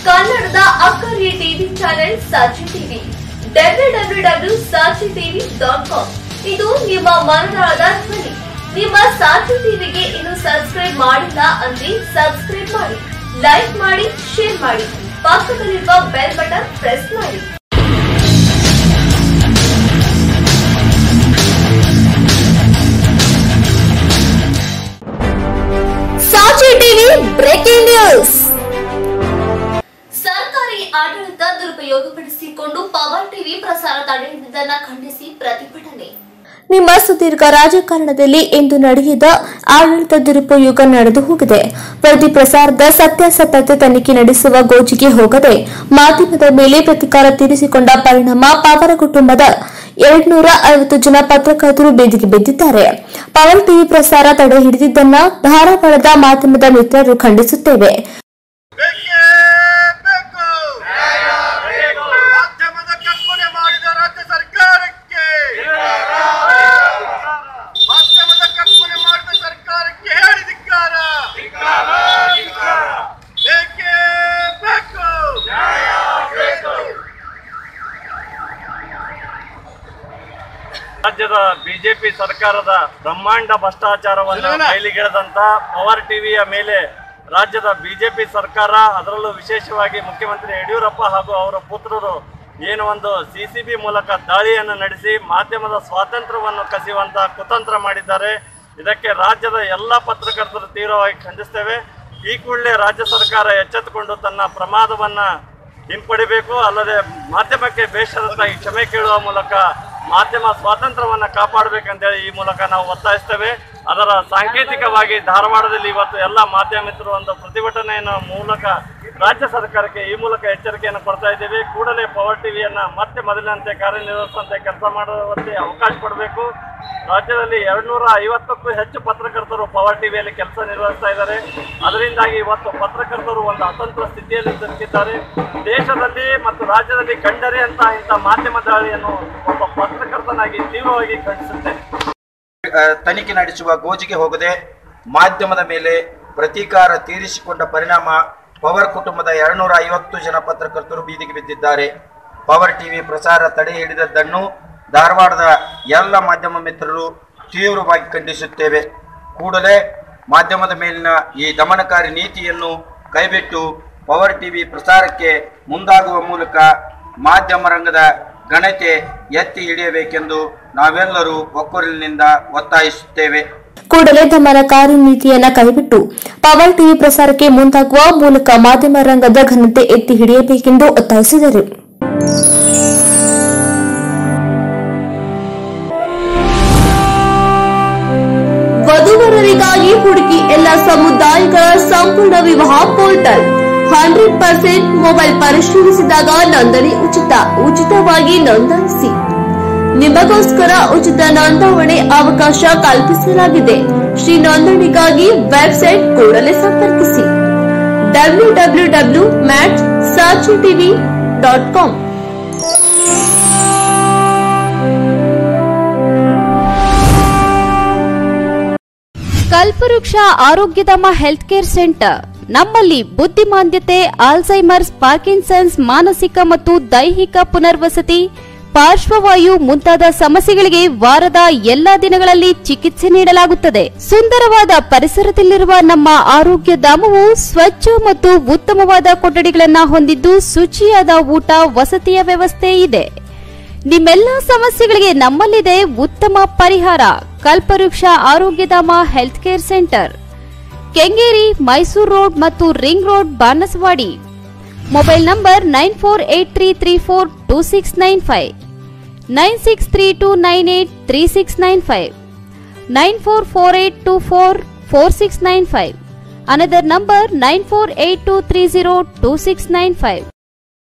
ಕನ್ನಡದ ಅಕ್ಕರಿಯ TV channel Sakshi TV W W W Sakshi TV dot com ಇದು ನಿಮ್ಮ ಮನದಾಳದ ಧ್ವನಿ ನಿಮ್ಮ ಸಾಕ್ಷಿ ಟಿವಿಗೆ ಇನ್ನು ಸಬ್ಸ್ಕ್ರೈಬ್ ಮಾಡಿಲ್ಲ ಅಂದ್ರೆ ಸಬ್ಸ್ಕ್ರೈಬ್ ಮಾಡಿ ಲೈಕ್ ಮಾಡಿ ಶೇರ್ ಮಾಡಿ ಪಕ್ಕದಲ್ಲಿರುವ ಬೆಲ್ ಬಟನ್ ಪ್ರೆಸ್ ಮಾಡಿ ಸಾಕ್ಷಿ ಟಿವಿ ಬ್ರೇಕಿಂಗ್ ನ್ಯೂಸ್ ಸರ್ಕಾರಿ ಆಡಳಿತ ದುರುಪಯೋಗಪಡಿಸಿಕೊಂಡು ಪವರ್ ಟಿವಿ ಪ್ರಸಾರ ತಡೆ ಹಿಡಿದನ್ನ ಖಂಡಿಸಿ ಪ್ರತಿಭಟನೆ ನಿಮ್ಮ ಸುದೀರ್ಘ ರಾಜಕಾರಣದಲ್ಲಿ ಇಂದು ನಡೆಯದ ಆಡಳಿತ ದುರುಪಯೋಗ ನಡೆದು ಹೋಗಿದೆ ವರದಿ ಪ್ರಸಾರದ ಸತ್ಯಾಸತ್ಯತೆ ತನಿಖೆ ನಡೆಸುವ ಗೋಜಿಗೆ ಹೋಗದೆ ಮಾಧ್ಯಮದ ಮೇಲೆ ಪ್ರತಿಕಾರ ತೀರಿಸಿಕೊಂಡ ಪರಿಣಾಮ ಪವರ ಕುಟುಂಬದ ಎರಡ್ನೂರ ಐವತ್ತು ಜನ ಪತ್ರಕರ್ತರು ಬೀದಿಗೆ ಬಿದ್ದಿದ್ದಾರೆ ಪವರ್ ಟಿವಿ ಪ್ರಸಾರ ತಡೆ ಹಿಡಿದಿದ್ದನ್ನ ಧಾರವಾಡದ ಮಾಧ್ಯಮದ ಮಿತ್ರರು ಖಂಡಿಸುತ್ತೇವೆ ಬೇಕೇ ಬೇಕು ಮಾಧ್ಯಮದ ಕಲ್ಪನೆ ಮಾಡಿದ ರಾಜ್ಯ ಸರ್ಕಾರಕ್ಕೆ ಮಾಧ್ಯಮದ ಕಲ್ಪನೆ ಮಾಡಿದ ಸರ್ಕಾರಕ್ಕೆ ಹೇಳಿದಿಕ್ಕಾರ ಬೇಕೇ ಬೇಕು ರಾಜ್ಯದ ಬಿಜೆಪಿ ಸರ್ಕಾರದ ಬ್ರಹ್ಮಾಂಡ ಭ್ರಷ್ಟಾಚಾರವನ್ನು ಬಯಲಿಗೆಳೆದಂತ ಪವರ್ ಟಿವಿಯ ಮೇಲೆ ರಾಜ್ಯದ ಬಿಜೆಪಿ ಸರ್ಕಾರ ಅದರಲ್ಲೂ ವಿಶೇಷವಾಗಿ ಮುಖ್ಯಮಂತ್ರಿ ಯಡಿಯೂರಪ್ಪ ಹಾಗೂ ಅವರ ಪುತ್ರರು ಏನು ಒಂದು ಸಿ ಸಿ ಬಿ ಮೂಲಕ ದಾಳಿಯನ್ನು ನಡೆಸಿ ಮಾಧ್ಯಮದ ಸ್ವಾತಂತ್ರ್ಯವನ್ನು ಕಸಿಯುವಂತಹ ಕುತಂತ್ರ ಮಾಡಿದ್ದಾರೆ ಇದಕ್ಕೆ ರಾಜ್ಯದ ಎಲ್ಲ ಪತ್ರಕರ್ತರು ತೀವ್ರವಾಗಿ ಖಂಡಿಸ್ತೇವೆ ಈ ಕೂಡಲೇ ರಾಜ್ಯ ಸರ್ಕಾರ ಎಚ್ಚೆತ್ತುಕೊಂಡು ತನ್ನ ಪ್ರಮಾದವನ್ನ ಹಿಂಪಡಿಬೇಕು ಅಲ್ಲದೆ ಮಾಧ್ಯಮಕ್ಕೆ ಬೇಷರತ್ತಾಗಿ ಕ್ಷಮೆ ಕೇಳುವ ಮೂಲಕ ಮಾಧ್ಯಮ ಸ್ವಾತಂತ್ರ್ಯವನ್ನ ಕಾಪಾಡಬೇಕಂತೇಳಿ ಈ ಮೂಲಕ ನಾವು ಒತ್ತಾಯಿಸ್ತೇವೆ ಅದರ ಸಾಂಕೇತಿಕವಾಗಿ ಧಾರವಾಡದಲ್ಲಿ ಇವತ್ತು ಎಲ್ಲ ಮಾಧ್ಯಮಿತರು ಒಂದು ಪ್ರತಿಭಟನೆಯ ಮೂಲಕ ರಾಜ್ಯ ಸರ್ಕಾರಕ್ಕೆ ಈ ಮೂಲಕ ಎಚ್ಚರಿಕೆಯನ್ನು ಕೊಡ್ತಾ ಇದ್ದೇವೆ ಕೂಡಲೇ ಪವರ್ ಟಿವಿಯನ್ನ ಮತ್ತೆ ಮೊದಲಿನಂತೆ ಕಾರ್ಯನಿರ್ವಹಿಸುವಂತೆ ಕೆಲಸ ಮಾಡುವಂತೆ ಅವಕಾಶ ಕೊಡಬೇಕು ರಾಜ್ಯದಲ್ಲಿ ಎರಡ್ನೂರ ಐವತ್ತಕ್ಕೂ ಹೆಚ್ಚು ಪತ್ರಕರ್ತರು ಪವರ್ ಟಿವಿಯಲ್ಲಿ ಕೆಲಸ ನಿರ್ವಹಿಸ್ತಾ ಇದ್ದಾರೆ ಅದರಿಂದಾಗಿ ಇವತ್ತು ಪತ್ರಕರ್ತರು ಒಂದು ಅತಂತ್ರ ಸ್ಥಿತಿಯಲ್ಲಿ ಸಿಲುಕಿದ್ದಾರೆ ದೇಶದಲ್ಲಿ ಮತ್ತು ರಾಜ್ಯದಲ್ಲಿ ಕಂಡರೆ ಅಂತ ಇಂಥ ಮಾಧ್ಯಮ ದಾಳಿಯನ್ನು ಒಬ್ಬ ಪತ್ರಕರ್ತನಾಗಿ ತೀವ್ರವಾಗಿ ಖಂಡಿಸುತ್ತೇನೆ ಆ, ತನಿಖೆ ನಡೆಸುವ ಗೋಜಿಗೆ ಹೋಗದೆ ಮಾಧ್ಯಮದ ಮೇಲೆ ಪ್ರತೀಕಾರ ತೀರಿಸಿಕೊಂಡ ಪರಿಣಾಮ ಪವರ್ ಕುಟುಂಬದ ಎರಡ್ನೂರ ಐವತ್ತು ಜನ ಪತ್ರಕರ್ತರು ಬೀದಿಗೆ ಬಿದ್ದಿದ್ದಾರೆ ಪವರ್ ಟಿವಿ ಪ್ರಸಾರ ತಡೆ ಹಿಡಿದದ್ದನ್ನು ಧಾರವಾಡದ ಎಲ್ಲ ಮಾಧ್ಯಮ ಮಿತ್ರರು ತೀವ್ರವಾಗಿ ಖಂಡಿಸುತ್ತೇವೆ ಕೂಡಲೇ ಮಾಧ್ಯಮದ ಮೇಲಿನ ಈ ದಮನಕಾರಿ ನೀತಿಯನ್ನು ಕೈಬಿಟ್ಟು ಪವರ್ ಟಿವಿ ಪ್ರಸಾರಕ್ಕೆ ಮುಂದಾಗುವ ಮೂಲಕ ಮಾಧ್ಯಮ ರಂಗದ ಘನತೆ ಎತ್ತಿ ಹಿಡಿಯಬೇಕೆಂದು ನಾವೆಲ್ಲರೂ ಒಕ್ಕೊರಲಿನಿಂದ ಒತ್ತಾಯಿಸುತ್ತೇವೆ ಕೂಡಲೇ ದಮನಕಾರಿ ನೀತಿಯನ್ನ ಕೈಬಿಟ್ಟು ಪವರ್ ಟಿವಿ ಪ್ರಸಾರಕ್ಕೆ ಮುಂದಾಗುವ ಮೂಲಕ ಮಾಧ್ಯಮ ರಂಗದ ಘನತೆ ಎತ್ತಿ ಹಿಡಿಯಬೇಕೆಂದು ಒತ್ತಾಯಿಸಿದರು ವಧುವರರಿಗಾಗಿ ಹುಡುಕಿ ಎಲ್ಲ ಸಮುದಾಯಗಳ ಸಂಪೂರ್ಣ ವಿವಾಹ ಪೋರ್ಟಲ್ ಹಂಡ್ರೆಡ್ ಪರ್ಸೆಂಟ್ ಮೊಬೈಲ್ ಪರಿಶೀಲಿಸಿದಾಗ ನೋಂದಣಿ ಉಚಿತ ಉಚಿತವಾಗಿ ನೋಂದಾಯಿಸಿ ನಿಮಗೋಸ್ಕರ ಉಚಿತ ನೋಂದಾವಣೆ ಅವಕಾಶ ಕಲ್ಪಿಸಲಾಗಿದೆ ಶ್ರೀ ನೋಂದಣಿಗಾಗಿ ವೆಬ್ಸೈಟ್ ಕೂಡಲೇ ಸಂಪರ್ಕಿಸಿ ಡಬ್ಲ್ಯೂ ಡಬ್ಲ್ಯೂ ಡಬ್ಲ್ಯೂ ಮ್ಯಾಟ್ ಸಾಚಿ TV dot com Kalpavriksha Arogyadhama health care centre ನಮ್ಮಲ್ಲಿ ಬುದ್ಧಿಮಾಂದ್ಯತೆ ಆಲ್ಝೈಮರ್ಸ್ ಪಾರ್ಕಿನ್ಸನ್ಸ್ ಮಾನಸಿಕ ಮತ್ತು ದೈಹಿಕ ಪುನರ್ವಸತಿ ಪಾರ್ಶ್ವವಾಯು ಮುಂತಾದ ಸಮಸ್ಯೆಗಳಿಗೆ ವಾರದ ಎಲ್ಲಾ ದಿನಗಳಲ್ಲಿ ಚಿಕಿತ್ಸೆ ನೀಡಲಾಗುತ್ತದೆ ಸುಂದರವಾದ ಪರಿಸರದಲ್ಲಿರುವ ನಮ್ಮ ಆರೋಗ್ಯ ಧಾಮವು ಸ್ವಚ್ಛ ಮತ್ತು ಉತ್ತಮವಾದ ಕೊಠಡಿಗಳನ್ನ ಹೊಂದಿದ್ದು ಶುಚಿಯಾದ ಊಟ ವಸತಿಯ ವ್ಯವಸ್ಥೆ ಇದೆ ನಿಮ್ಮೆಲ್ಲ ಸಮಸ್ಯೆಗಳಿಗೆ ನಮ್ಮಲ್ಲಿದೆ ಉತ್ತಮ ಪರಿಹಾರ Kalpavriksha Arogyadhama health care centre Kengeri Mysore road ಮತ್ತು ring road Banaswadi mobile number nine four eight three three four two six nine five nine six three two nine eight three six nine five nine four four eight two four four six nine five another number nine four eight two three zero two six nine five